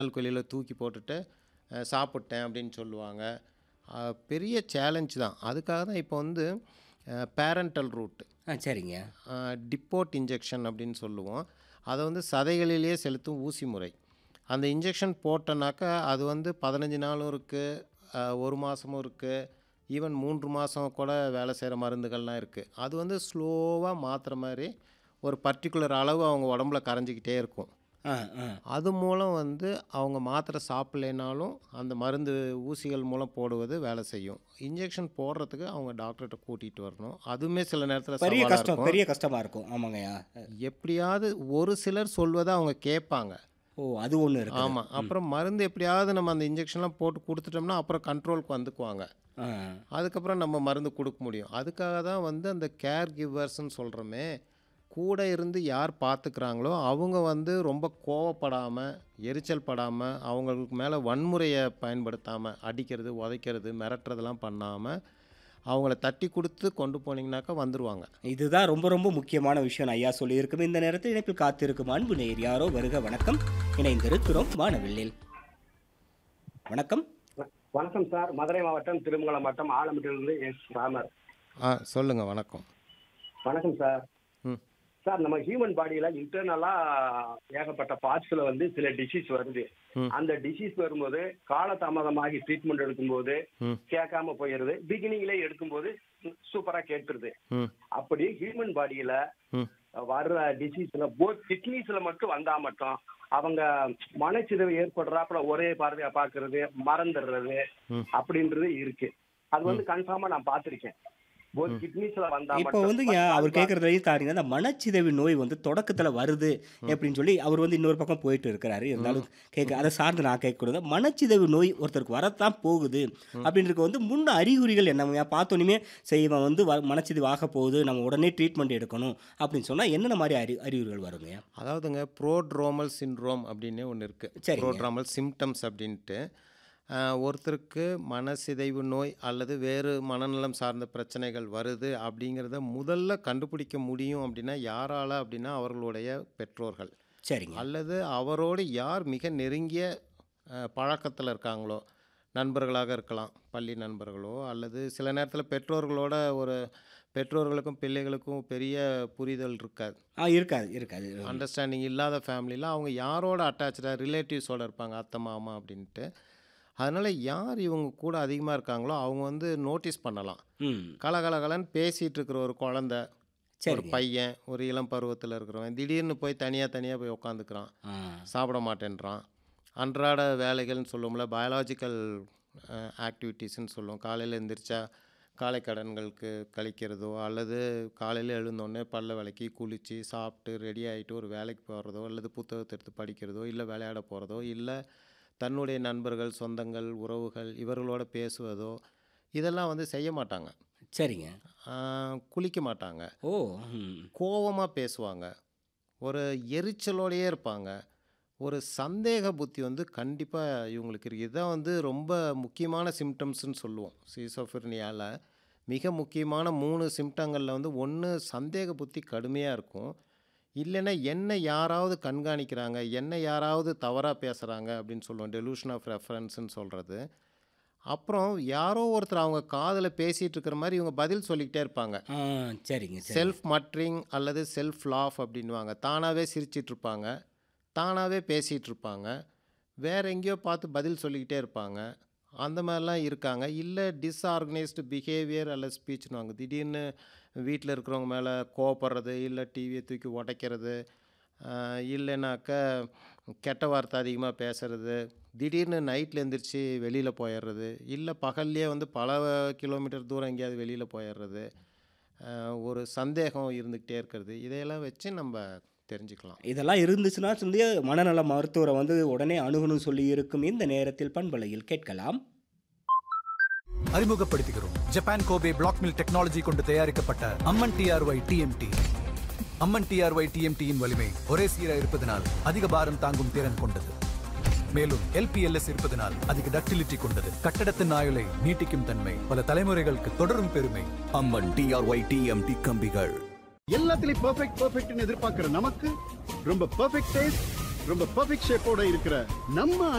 குழியில் தூக்கி போட்டுட்டு அஹ், சாப்பிட்டேன் அப்படின்னு சொல்லுவாங்க அஹ், பெரிய சேலஞ்ச் தான் அதுக்காக தான் இப்போ வந்து பேரண்டல் ரூட் ஆ சரிங்க டிப்போட் இன்ஜெக்ஷன் அப்படின்னு சொல்லுவோம் அதை வந்து சதைகளிலேயே செலுத்தும் ஊசி முறை அந்த இன்ஜெக்ஷன் போட்டனாக்கா அது வந்து பதினஞ்சு நாளும் இருக்குது ஒரு மாதமும் இருக்குது ஈவன் மூன்று மாதம் கூட வேலை செய்கிற மருந்துகள்லாம் இருக்குது அது வந்து ஸ்லோவாக மாற்றுற மாதிரி ஒரு பர்டிகுலர் அளவு அவங்க உடம்புல கரைஞ்சிக்கிட்டே இருக்கும் ஆ ஆ அது மூலம் வந்து அவங்க மாத்திரை சாப்பிட்லைனாலும் அந்த மருந்து ஊசிகள் மூலம் போடுவது வேலை செய்யும் இன்ஜெக்ஷன் போடுறதுக்கு அவங்க டாக்டர்கிட்ட கூட்டிகிட்டு வரணும் அதுவுமே சில நேரத்தில் பெரிய சவாலாக கஷ்டம் இருக்கும் பெரிய கஷ்டமாக இருக்கும் ஆமாங்கய்யா எப்படியாவது ஒரு சிலர் சொல்வதை அவங்க கேட்பாங்க ஓ அது ஒன்று இருக்கு ஆமாம் அப்புறம் மருந்து எப்படியாவது நம்ம அந்த இன்ஜெக்ஷன்லாம் போட்டு கொடுத்துட்டோம்னா அப்புறம் கண்ட்ரோலுக்கு வந்துக்குவாங்க ஆ அதுக்கப்புறம் நம்ம மருந்து கொடுக்க முடியும் அதுக்காக தான் வந்து அந்த கேர் கிவர்ஸ்ன்னு சொல்கிறோமே கூட இருந்து யார் பார்த்துக்கிறாங்களோ அவங்க வந்து ரொம்ப கோவப்படாமல் எரிச்சல் படாமல் அவங்களுக்கு மேலே வன்முறையை பயன்படுத்தாமல் அடிக்கிறது உதைக்கிறது மிரட்டுறதெல்லாம் பண்ணாமல் அவங்கள தட்டி கொடுத்து கொண்டு போனீங்கனாக்கா வந்துடுவாங்க இதுதான் ரொம்ப ரொம்ப முக்கியமான விஷயம் ஐயா சொல்லியிருக்கும் இந்த நேரத்தில் இணைப்பில் காத்திருக்கும் அன்பு நேர் யாரோ வருக வணக்கம் இணைந்திருக்கிறோம் வானவில்லில் வணக்கம் வணக்கம் சார் மதுரை மாவட்டம் திருமங்கலம் மாவட்டம் ஆலம்பட்டிலிருந்து எஸ் ராமர் ஆ சொல்லுங்கள் வணக்கம் வணக்கம் சார் ம் சார் நம்ம ஹியூமன் பாடியில இன்டர்னலா ஏகப்பட்ட பார்ட்ஸ்ல வந்து சில டிசீஸ் வருது ம். அந்த டிசீஸ் வரும்போது காலதாமதமாகி ட்ரீட்மெண்ட் எடுக்கும்போது ம் கேட்காம போயிருது பிகினிங்ல எடுக்கும்போது சூப்பரா கேட்டுருது ம் அப்படி ஹியூமன் பாடியில ம் வர்ற டிசீஸ்ல போத் கிட்னிஸ்ல மட்டும் வந்தா மட்டும் அவங்க மனச்சிதவு ஏற்படுறாப்புல ஒரே பார்வையா பாக்குறது மறந்துடுறது ம். அப்படின்றது இருக்கு அது வந்து கன்ஃபார்மா நான் பார்த்திருக்கேன் போத் கிட்னிஸ்ல வந்தா இப்போ மட்டும் வந்துங்க அவர் கேட்குறதுலையும் தாருங்க அந்த மனச்சிதைவு நோய் வந்து தொடக்கத்தில் வருது அப்படின்னு சொல்லி அவர் வந்து இன்னொரு பக்கம் போயிட்டு இருக்கிறாரு இருந்தாலும் கேட்க அதை சார்ந்து நான் கேட்கக்கூடாது மனச்சிதைவு நோய் ஒருத்தருக்கு வரத்தான் போகுது அப்படின்றது வந்து முன்ன அறிகுறிகள் என்ன பார்த்தோன்னே செய்வன் வந்து வ- மனச்சிதைவு ஆக போகுது நம்ம உடனே ட்ரீட்மெண்ட் எடுக்கணும் அப்படின்னு சொன்னால் என்னென்ன மாதிரி அறி அறிகுறிகள் வருங்க அதாவதுங்க ப்ரோட்ரோமல் சிண்ட்ரோம் அப்படின்னு ஒன்று இருக்குது சரிங்க. ப்ரோட்ரோமல் சிம்டம்ஸ் அப்படின்ட்டு ஆஹ், ஒருத்தருக்கு மனசிதைவு நோய் அல்லது வேறு மனநலம் சார்ந்த பிரச்சனைகள் வருது அப்படிங்கிறத முதல்ல கண்டுபிடிக்க முடியும் அப்படின்னா யாரால அப்படின்னா அவர்களுடைய பெற்றோர்கள் சரிங்க அல்லது அவரோடு யார் மிக நெருங்கிய பழக்கத்தில் இருக்காங்களோ நண்பர்களாக இருக்கலாம் பள்ளி நண்பர்களோ அல்லது சில நேரத்தில் பெற்றோர்களோட ஒரு பெற்றோர்களுக்கும் பிள்ளைகளுக்கும் பெரிய புரிதல் இருக்காது ஆ இருக்காது இருக்காது அண்டர்ஸ்டாண்டிங் இல்லாத ஃபேமிலியில் அவங்க யாரோட அட்டாச்சாக ரிலேட்டிவ்ஸோட இருப்பாங்க அத்தை மாமா அப்படின்ட்டு அதனால் யார் இவங்க கூட அதிகமாக இருக்காங்களோ அவங்க வந்து நோட்டீஸ் பண்ணலாம் ம் கலகலகலன்னு பேசிகிட்டு இருக்கிற ஒரு குழந்த ஒரு சரிங்க பையன் ஒரு இளம் பருவத்தில் இருக்கிறவன் திடீர்னு போய் தனியாக தனியாக போய் உட்காந்துக்கிறான் ஆ சாப்பிட மாட்டேன்றான் அன்றாட வேலைகள்னு சொல்லுவோம்ல பயாலாஜிக்கல் ஆக்டிவிட்டீஸ்ன்னு சொல்லுவோம் காலையில் எந்திரிச்சா காலை கடன்களுக்கு கழிக்கிறதோ அல்லது காலையில் எழுந்தோடனே பல்ல விளக்கி குளித்து சாப்பிட்டு ரெடி ஆகிட்டு ஒரு வேலைக்கு போகிறதோ அல்லது புத்தகத்தை எடுத்து படிக்கிறதோ இல்லை விளையாட போகிறதோ இல்லை தன்னுடைய நண்பர்கள் சொந்தங்கள் உறவுகள் இவர்களோட பேசுவதோ இதெல்லாம் வந்து செய்ய மாட்டாங்க சரிங்க ஆஹ், குளிக்க மாட்டாங்க ஓ ம் கோவமாக பேசுவாங்க ஒரு எரிச்சலோடையே இருப்பாங்க ஒரு சந்தேக புத்தி வந்து கண்டிப்பாக இவங்களுக்கு இருக்குது இதுதான் வந்து ரொம்ப முக்கியமான சிம்டம்ஸ்னு சொல்லுவோம் சீசோஃபிர்னியாவில் மிக முக்கியமான மூணு சிம்டங்களில் வந்து ஒன்று சந்தேக புத்தி கடுமையாக இருக்கும் இல்லைன்னா என்ன யாராவது கண்காணிக்கிறாங்க என்ன யாராவது தவறாக பேசுகிறாங்க அப்படின்னு சொல்லுவோம் டெலூஷன் ஆஃப் ரெஃபரன்ஸ்னு சொல்கிறது அப்புறம் யாரோ ஒருத்தர் அவங்க காதில் பேசிகிட்டு இருக்கிற மாதிரி இவங்க பதில் சொல்லிக்கிட்டே இருப்பாங்க ஆ சரிங்க சரி செல்ஃப் மட்ரிங் அல்லது செல்ஃப் லாஃப் அப்படின்வாங்க தானாகவே சிரிச்சிட்டு இருப்பாங்க தானாகவே பேசிகிட்டு இருப்பாங்க வேற எங்கேயோ பார்த்து பதில் சொல்லிக்கிட்டே இருப்பாங்க அந்த மாதிரிலாம் இருக்காங்க இல்லை டிஸ்ஆர்கனைஸ்டு பிஹேவியர் அல்லது ஸ்பீச்னுவாங்க திடீர்னு வீட்டில் இருக்கிறவங்க மேலே கோவப்படுறது இல்லை டிவியை தூக்கி உடைக்கிறது ஆஹ் இல்லைனாக்கா கெட்ட வார்த்தை அதிகமாக பேசுறது திடீர்னு நைட்டில் எந்திரிச்சு வெளியில் போயிடுறது இல்லை பகல்லையே வந்து பல கிலோமீட்டர் தூரம் எங்கேயாவது வெளியில் போயிடுறது ஆஹ் ஒரு சந்தேகம் இருந்துக்கிட்டே இருக்கிறது இதையெல்லாம் வச்சு நம்ம தெரிஞ்சுக்கலாம் இதெல்லாம் இருந்துச்சுன்னா சொல்லி மனநல மருத்துவரை வந்து உடனே அணுகணும் சொல்லி இருக்கும் இந்த நேரத்தில் பண்பலையில் கேட்கலாம் அறிமுகப்படுத்துகிறோம் Japan Kobe black mill technology கொண்டு தயாரிக்கப்பட்ட Amman T R Y T M T Amman T R Y டிஎம்டியின் வலிமை ஒரே சீராக இருப்பதனால் அதிக பாரம் தாங்கும் திறன் கொண்டது மேலும் எல்பிஎல்எஸ் இருப்பதனால் அதிக டக்டிலிட்டி கொண்டது கட்டடத்தின் ஆயுளை நீட்டிக்கும் தன்மை பல தலைமுறைகளுக்கு தொடரும் பெருமை அம்மன் டிஆர்ஒய் டிஎம்டி கம்பிகள் எல்லாத்துலயும் பெர்ஃபெக்ட் பெர்ஃபெக்ட்னு எதிர்பார்க்கிற நமக்கு ரொம்ப பெர்ஃபெக்ட் டேஸ்ட் ரொம்ப பெர்ஃபெக்ட் ஷேப்போட இருக்கிற நம்ம